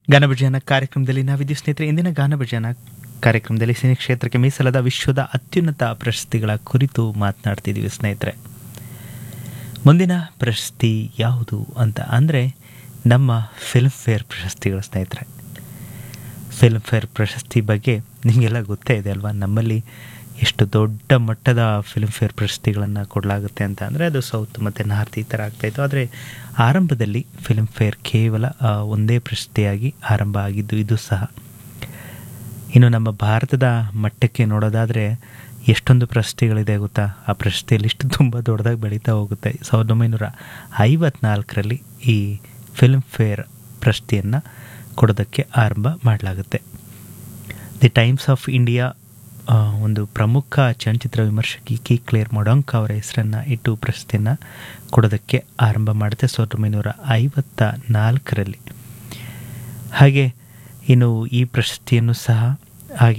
ಗಾನಭಜನ ಕಾರ್ಯಕ್ರಮದಲ್ಲಿ ನಾವಿದ್ದೀವಿ ಸ್ನೇಹಿತರೆ ಇಂದಿನ ಗಾನಭಜನ ಕಾರ್ಯಕ್ರಮದಲ್ಲಿ ಸಿನಿ ಕ್ಷೇತ್ರಕ್ಕೆ ಮೀಸಲಾದ ವಿಶ್ವದ ಅತ್ಯುನ್ನತ ಪ್ರಶಸ್ತಿಗಳ ಕುರಿತು ಮಾತನಾಡ್ತಿದ್ದೀವಿ ಸ್ನೇಹಿತರೆ ಮುಂದಿನ ಪ್ರಶಸ್ತಿ ಯಾವುದು ಅಂತ ಅಂದರೆ ನಮ್ಮ ಫಿಲ್ಮ್ ಫೇರ್ ಪ್ರಶಸ್ತಿಗಳು ಸ್ನೇಹಿತರೆ ಫಿಲ್ಮ್ ಫೇರ್ ಪ್ರಶಸ್ತಿ ಬಗ್ಗೆ ನಿಮಗೆಲ್ಲ ಗೊತ್ತೇ ಇದೆ ಅಲ್ವಾ ನಮ್ಮಲ್ಲಿ ಎಷ್ಟು ದೊಡ್ಡ ಮಟ್ಟದ ಫಿಲ್ಮ್ ಫೇರ್ ಪ್ರಶಸ್ತಿಗಳನ್ನು ಕೊಡಲಾಗುತ್ತೆ ಅಂತ ಅಂದರೆ ಅದು ಸೌತ್ ಮತ್ತು ನಾರ್ತ್ ಈ ಥರ ಆಗ್ತಾಯಿತ್ತು ಆದರೆ ಆರಂಭದಲ್ಲಿ ಫಿಲ್ಮ್ ಫೇರ್ ಕೇವಲ ಆ, ಒಂದೇ ಪ್ರಶಸ್ತಿಯಾಗಿ ಆರಂಭ ಆಗಿದ್ದು ಇದು ಸಹ ಇನ್ನು ನಮ್ಮ ಭಾರತದ ಮಟ್ಟಕ್ಕೆ ನೋಡೋದಾದರೆ ಎಷ್ಟೊಂದು ಪ್ರಶಸ್ತಿಗಳಿದೆ ಗೊತ್ತಾ ಆ ಪ್ರಶಸ್ತಿ ಲಿಸ್ಟ್ ತುಂಬ ದೊಡ್ಡದಾಗಿ ಬೆಳೀತಾ ಹೋಗುತ್ತೆ ಸಾವಿರದ ಒಂಬೈನೂರ ಐವತ್ನಾಲ್ಕರಲ್ಲಿ ಈ ಫಿಲ್ಮ್ ಫೇರ್ ಪ್ರಶಸ್ತಿಯನ್ನು ಕೊಡೋದಕ್ಕೆ ಆರಂಭ ಮಾಡಲಾಗುತ್ತೆ ದಿ ಟೈಮ್ಸ್ ಆಫ್ ಇಂಡಿಯಾ ಆ, ಒಂದು ಪ್ರಮುಖ ಚಲನಚಿತ್ರ ವಿಮರ್ಶಕಿ ಕೆ ಕ್ಲೇರ್ ಮೊಡಂಕ್ ಅವರ ಹೆಸರನ್ನು ಇಟ್ಟು ಪ್ರಶಸ್ತಿಯನ್ನು ಕೊಡೋದಕ್ಕೆ ಆರಂಭ ಮಾಡುತ್ತೆ ಸಾವಿರದ ಒಂಬೈನೂರ ಐವತ್ತ ನಾಲ್ಕರಲ್ಲಿ ಹಾಗೆ ಇನ್ನು ಈ ಪ್ರಶಸ್ತಿಯನ್ನು ಸಹ